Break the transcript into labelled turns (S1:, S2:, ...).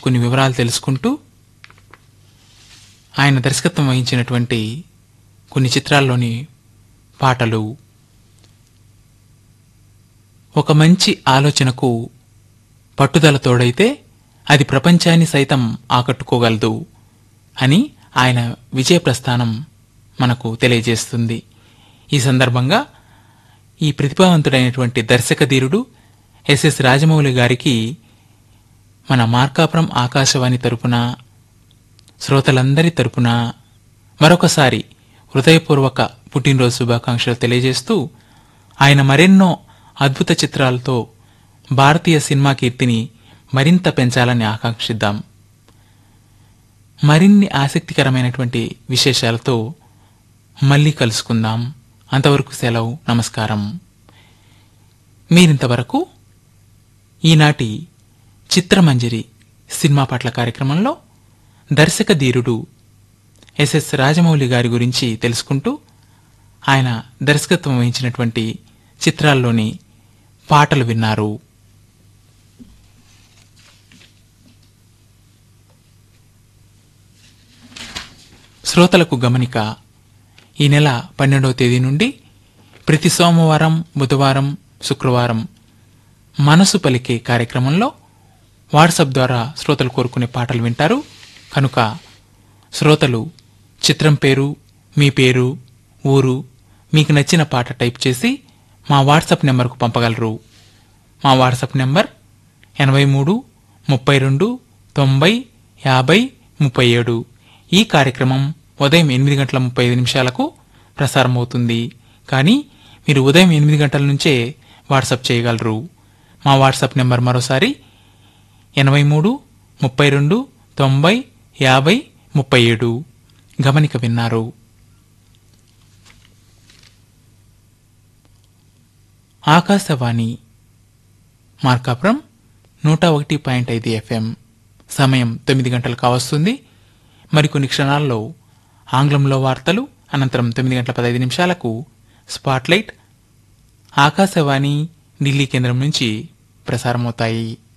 S1: కొన్ని వివరాలు తెలుసుకుంటూ ఆయన దర్శకత్వం వహించినటువంటి కొన్ని చిత్రాల్లోని పాటలు ఒక మంచి ఆలోచనకు పట్టుదల తోడైతే అది ప్రపంచాన్ని సైతం ఆకట్టుకోగలదు అని ఆయన విజయ ప్రస్థానం మనకు తెలియజేస్తుంది ఈ సందర్భంగా ఈ ప్రతిభావంతుడైనటువంటి దర్శకధీరుడు ఎస్ఎస్ రాజమౌళి గారికి మన మార్కాపురం ఆకాశవాణి తరపున శ్రోతలందరి తరపున మరొకసారి హృదయపూర్వక పుట్టినరోజు శుభాకాంక్షలు తెలియజేస్తూ ఆయన మరెన్నో అద్భుత చిత్రాలతో భారతీయ సినిమా కీర్తిని మరింత పెంచాలని ఆకాంక్షిద్దాం మరిన్ని ఆసక్తికరమైనటువంటి విశేషాలతో మళ్ళీ కలుసుకుందాం అంతవరకు సెలవు నమస్కారం మీరింతవరకు ఈనాటి చిత్రమంజరి సినిమా పట్ల కార్యక్రమంలో దర్శక ధీరుడు ఎస్ఎస్ రాజమౌళి గారి గురించి తెలుసుకుంటూ ఆయన దర్శకత్వం వహించినటువంటి చిత్రాల్లోని పాటలు విన్నారు శ్రోతలకు గమనిక ఈ నెల పన్నెండవ తేదీ నుండి ప్రతి సోమవారం బుధవారం శుక్రవారం మనసు పలికే కార్యక్రమంలో వాట్సాప్ ద్వారా శ్రోతలు కోరుకునే పాటలు వింటారు కనుక శ్రోతలు చిత్రం పేరు మీ పేరు ఊరు మీకు నచ్చిన పాట టైప్ చేసి మా వాట్సాప్ నెంబర్కు పంపగలరు మా వాట్సాప్ నెంబర్ ఎనభై మూడు ముప్పై రెండు తొంభై యాభై ముప్పై ఏడు ఈ కార్యక్రమం ఉదయం ఎనిమిది గంటల ముప్పై ఐదు నిమిషాలకు ప్రసారమవుతుంది కానీ మీరు ఉదయం ఎనిమిది గంటల నుంచే వాట్సాప్ చేయగలరు మా వాట్సాప్ నెంబర్ మరోసారి ఎనభై మూడు ముప్పై రెండు తొంభై యాభై ముప్పై ఏడు గమనిక విన్నారు ఆకాశవాణి మార్కాపురం నూట ఒకటి పాయింట్ ఐదు ఎఫ్ఎం సమయం తొమ్మిది గంటలు కావస్తుంది మరికొన్ని క్షణాల్లో ఆంగ్లంలో వార్తలు అనంతరం తొమ్మిది గంటల పదహైదు నిమిషాలకు స్పాట్లైట్ ఆకాశవాణి ఢిల్లీ కేంద్రం నుంచి ప్రసారమవుతాయి